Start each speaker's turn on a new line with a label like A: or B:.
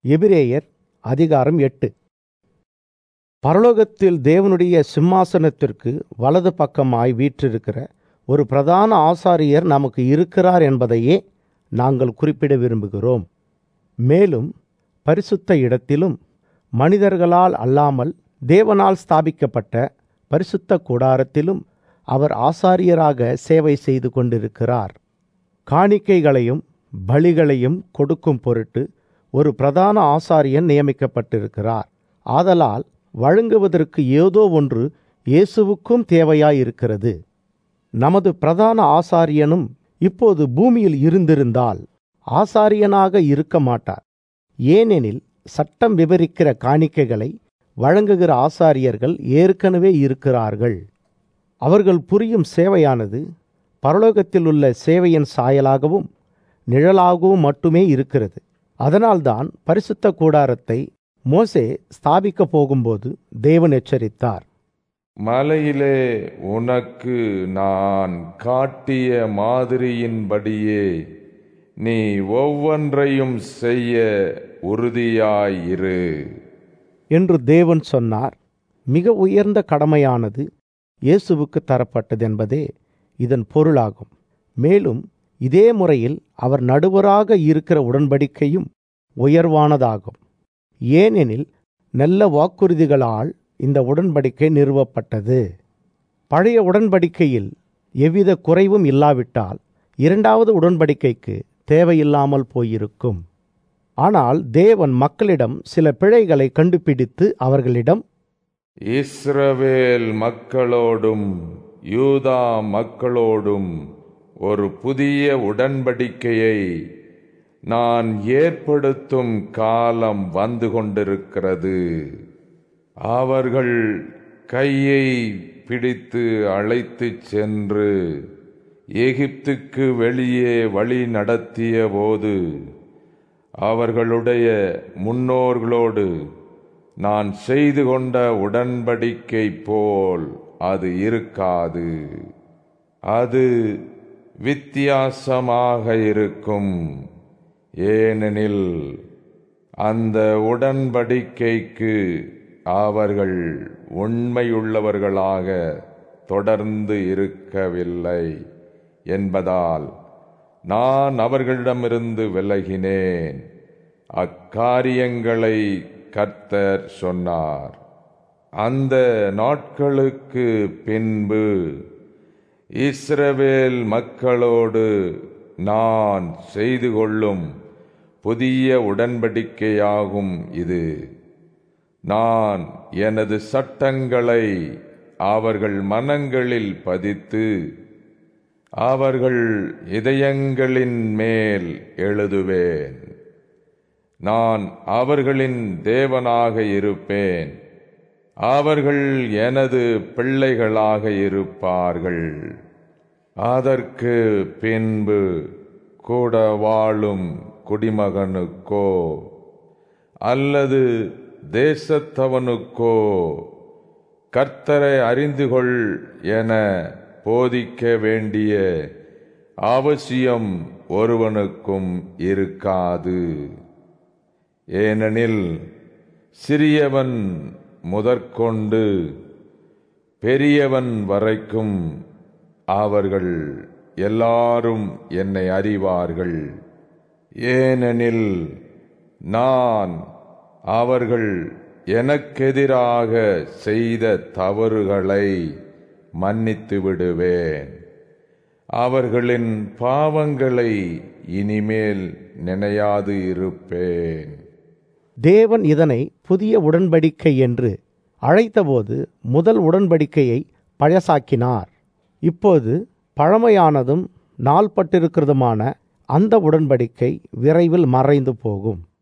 A: எபிரேயர் அதிகாரம் எட்டு பரலோகத்தில் தேவனுடைய சிம்மாசனத்திற்கு வலது பக்கமாய் வீற்றிருக்கிற ஒரு பிரதான ஆசாரியர் நமக்கு இருக்கிறார் என்பதையே நாங்கள் குறிப்பிட விரும்புகிறோம் மேலும் பரிசுத்த இடத்திலும் மனிதர்களால் அல்லாமல் தேவனால் ஸ்தாபிக்கப்பட்ட பரிசுத்த கூடாரத்திலும் அவர் ஆசாரியராக சேவை செய்து கொண்டிருக்கிறார் காணிக்கைகளையும் பலிகளையும் கொடுக்கும் பொருட்டு ஒரு பிரதான ஆசாரியன் நியமிக்கப்பட்டிருக்கிறார் ஆதலால் வழங்குவதற்கு ஏதோ ஒன்று இயேசுவுக்கும் தேவையாயிருக்கிறது நமது பிரதான ஆசாரியனும் இப்போது பூமியில் இருந்திருந்தால் ஆசாரியனாக இருக்க மாட்டார் ஏனெனில் சட்டம் விவரிக்கிற காணிக்கைகளை வழங்குகிற ஆசாரியர்கள் ஏற்கனவே இருக்கிறார்கள் அவர்கள் புரியும் சேவையானது பரலோகத்தில் உள்ள சேவையின் சாயலாகவும் நிழலாகவும் மட்டுமே இருக்கிறது அதனால்தான் பரிசுத்த கூடாரத்தை மோசே ஸ்தாபிக்க போகும்போது தேவன் எச்சரித்தார்
B: மலையிலே உனக்கு நான் காட்டிய மாதிரியின்படியே நீ ஒவ்வொன்றையும் செய்ய உறுதியாயிரு
A: என்று தேவன் சொன்னார் மிக உயர்ந்த கடமையானது இயேசுவுக்கு தரப்பட்டது என்பதே இதன் பொருளாகும் மேலும் இதே முறையில் அவர் நடுவராக இருக்கிற உடன்படிக்கையும் உயர்வானதாகும் ஏனெனில் நல்ல வாக்குறுதிகளால் இந்த உடன்படிக்கை நிறுவப்பட்டது பழைய உடன்படிக்கையில் எவ்வித குறைவும் இல்லாவிட்டால் இரண்டாவது உடன்படிக்கைக்கு தேவையில்லாமல் போயிருக்கும் ஆனால் தேவன் மக்களிடம் சில பிழைகளை கண்டுபிடித்து அவர்களிடம்
B: இஸ்ரவேல் மக்களோடும் யூதா மக்களோடும் ஒரு புதிய உடன்படிக்கையை நான் ஏற்படுத்தும் காலம் வந்து கொண்டிருக்கிறது அவர்கள் கையை பிடித்து அழைத்துச் சென்று எகிப்துக்கு வெளியே வழி நடத்திய போது அவர்களுடைய முன்னோர்களோடு நான் செய்து கொண்ட உடன்படிக்கை போல் அது இருக்காது அது வித்தியாசமாக இருக்கும் ஏனெனில் அந்த உடன்படிக்கைக்கு அவர்கள் உண்மையுள்ளவர்களாக தொடர்ந்து இருக்கவில்லை என்பதால் நான் அவர்களிடமிருந்து விலகினேன் அக்காரியங்களை கர்த்தர் சொன்னார் அந்த நாட்களுக்கு பின்பு இஸ்ரவேல் மக்களோடு நான் செய்து கொள்ளும் புதிய உடன்படிக்கையாகும் இது நான் எனது சட்டங்களை அவர்கள் மனங்களில் பதித்து அவர்கள் இதயங்களின் மேல் எழுதுவேன் நான் அவர்களின் தேவனாக இருப்பேன் அவர்கள் எனது பிள்ளைகளாக இருப்பார்கள் அதற்கு பின்பு கூட வாழும் குடிமகனுக்கோ அல்லது தேசத்தவனுக்கோ கர்த்தரை அறிந்து கொள் என போதிக்க வேண்டிய அவசியம் ஒருவனுக்கும் இருக்காது ஏனெனில் சிறியவன் முதற்கொண்டு பெரியவன் வரைக்கும் அவர்கள் எல்லாரும் என்னை அறிவார்கள் ஏனெனில் நான் அவர்கள் எனக்கெதிராக செய்த தவறுகளை மன்னித்து விடுவேன் அவர்களின் பாவங்களை இனிமேல் நினையாது இருப்பேன்
A: தேவன் இதனை புதிய உடன்படிக்கை என்று அழைத்தபோது முதல் உடன்படிக்கையை பழசாக்கினார் இப்போது பழமையானதும் நாள்பட்டிருக்கிறதுமான அந்த உடன்படிக்கை விரைவில் மறைந்து போகும்